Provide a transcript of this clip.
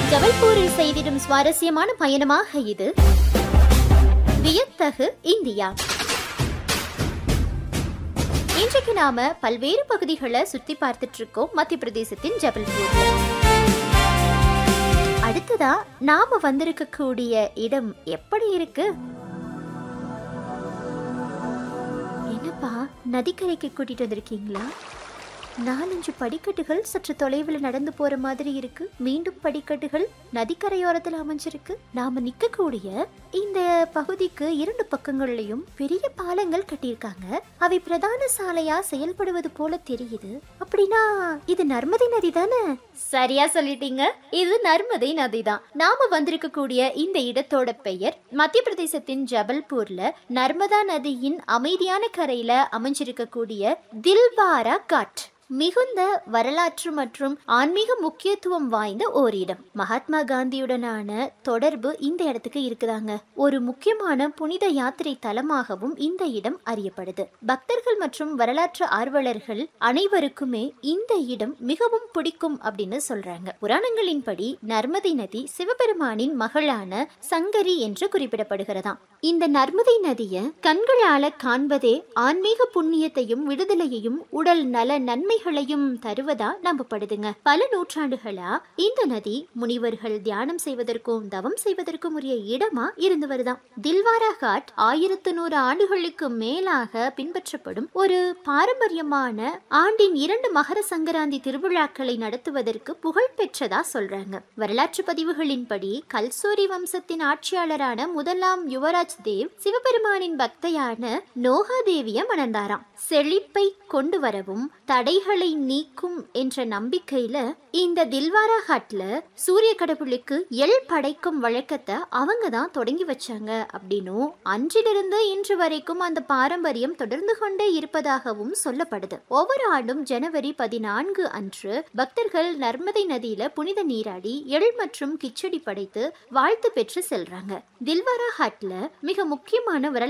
ஜபல்பூரில் செய்திடும் சுவாரஸ்யமான பயணமாக இது வியத்தகு இந்தியா இன்றைக்கு நாம பல்வேறு பகுதிகளை சுத்தி பார்த்துட்டு இருக்கோம் மத்திய பிரதேசத்தின் ஜபல்பூர்ல அடுத்ததா நாம வந்திருக்கக்கூடிய இடம் எப்படி இருக்கு என்னப்பா நதிக்கரைக்கு கூட்டிட்டு வந்திருக்கீங்களா நாலஞ்சு படிக்கட்டுகள் சற்று தொலைவில் நடந்து போற மாதிரி இருக்கு மீண்டும் படிக்கட்டுகள் நதிக்கரையோரத்தில் அமைஞ்சிருக்கு நாம நிக்கக்கூடிய இந்த பகுதிக்கு இரண்டு பக்கங்கள்லயும் பெரிய பாலங்கள் கட்டியிருக்காங்க அவை பிரதான சாலையா செயல்படுவது போல தெரியுது அப்படின்னா இது நர்மதை நதி தானே சரியா சொல்லிட்டீங்க இது நர்மதை நதி தான் நாம வந்திருக்கக்கூடிய இந்த இடத்தோட பெயர் மத்திய பிரதேசத்தின் ஜபல்பூர்ல நர்மதா நதியின் அமைதியான கரையில அமைஞ்சிருக்கக்கூடிய தில்வாரா காட் மிகுந்த வரலாற்று மற்றும் ஆன்மீக முக்கியத்துவம் வாய்ந்த ஓர் இடம் மகாத்மா காந்தியுடனான தொடர்பு இந்த இடத்துக்கு இருக்குதாங்க ஒரு முக்கியமான புனித யாத்திரை தலமாகவும் இந்த இடம் அறியப்படுது பக்தர்கள் மற்றும் வரலாற்று ஆர்வலர்கள் அனைவருக்குமே இந்த இடம் மிகவும் பிடிக்கும் அப்படின்னு சொல்றாங்க புராணங்களின்படி நர்மதை நதி சிவபெருமானின் மகளான சங்கரி என்று குறிப்பிடப்படுகிறதாம் இந்த நர்மதை நதிய கண்களால காண்பதே ஆன்மீக புண்ணியத்தையும் விடுதலையையும் உடல் நல நன்மைகளையும் தருவதா நம்பப்படுதுங்க பல நூற்றாண்டுகளா இந்த நதி முனிவர்கள் தியானம் செய்வதற்கும் தவம் செய்வதற்கும் உரிய இடமா இருந்து வருதாம் தில்வாரா காட் ஆயிரத்து நூறு ஆண்டுகளுக்கு மேலாக பின்பற்றப்படும் ஒரு பாரம்பரியமான ஆண்டின் இரண்டு மகர சங்கராந்தி திருவிழாக்களை நடத்துவதற்கு புகழ் பெற்றதா சொல்றாங்க வரலாற்று பதிவுகளின்படி கல்சூரி வம்சத்தின் ஆட்சியாளரான முதலாம் யுவராஜ் தேவ் சிவபெருமானின் பக்தையான நோகாதேவிய மணந்தாராம் செழிப்பை கொண்டு வரவும் தடைகளை நீக்கும் என்ற நம்பிக்கையில இந்த தில்வாரா ஹாட்ல சூரிய கடவுளுக்கு எள் படைக்கும் வழக்கத்தை அவங்க தான் தொடங்கி வச்சாங்க அப்படின்னும் அன்றிலிருந்து இன்று வரைக்கும் அந்த பாரம்பரியம் தொடர்ந்து கொண்டே இருப்பதாகவும் சொல்லப்படுது ஒவ்வொரு ஆண்டும் ஜனவரி பதினான்கு அன்று பக்தர்கள் நர்மதை நதியில புனித நீராடி எள் மற்றும் கிச்சடி படைத்து வாழ்த்து பெற்று செல்றாங்க தில்வாரா ஹாட்ல மிக முக்கியமான வரலாற்று